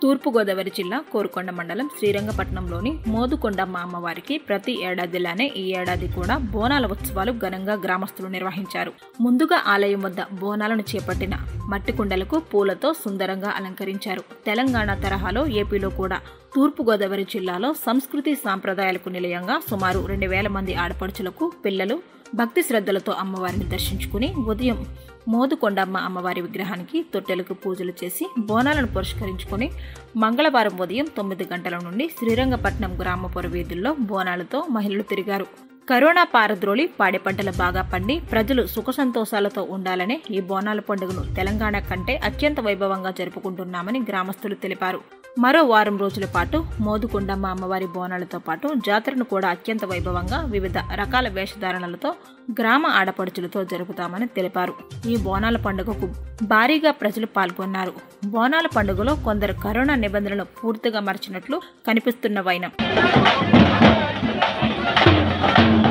తూర్పుగోదావరి జిల్లా కోరుకొండ మండలం శ్రీరంగపట్నంలోని మోదుకొండమ్మ అమ్మవారికి ప్రతి ఏడాదిలానే ఈ ఏడాది కూడా బోనాల ఉత్సవాలు ఘనంగా గ్రామస్తులు నిర్వహించారు ముందుగా ఆలయం వద్ద బోనాలను చేపట్టిన మట్టి కుండలకు పూలతో సుందరంగా అలంకరించారు తెలంగాణ తరహాలో ఏపీలో కూడా తూర్పుగోదావరి జిల్లాలో సంస్కృతి సాంప్రదాయాలకు నిలయంగా సుమారు రెండు వేల మంది ఆడపడుచులకు పిల్లలు భక్తి శ్రద్ధలతో అమ్మవారిని దర్శించుకుని ఉదయం మోదుకొండమ్మ అమ్మవారి విగ్రహానికి తొట్టెలకు పూజలు చేసి బోనాలను పురస్కరించుకుని మంగళవారం ఉదయం తొమ్మిది గంటల నుండి శ్రీరంగపట్నం గ్రామపుర వీధుల్లో బోనాలతో మహిళలు తిరిగారు కరోనా పారద్రోలి పాడి పంటలు బాగా పండి ప్రజలు సుఖ సంతోషాలతో ఉండాలనే ఈ బోనాల పండుగను తెలంగాణ కంటే అత్యంత వైభవంగా జరుపుకుంటున్నామని గ్రామస్తులు తెలిపారు మరో వారం రోజుల పాటు మోదుకొండమ్మ అమ్మవారి బోనాలతో పాటు జాతరను కూడా అత్యంత వైభవంగా వివిధ రకాల వేషధారణలతో గ్రామ ఆడపడుచులతో జరుపుతామని తెలిపారు ఈ బోనాల పండుగకు భారీగా ప్రజలు పాల్గొన్నారు బోనాల పండుగలో కొందరు కరోనా నిబంధనలు పూర్తిగా మర్చినట్లు కనిపిస్తున్న వైనం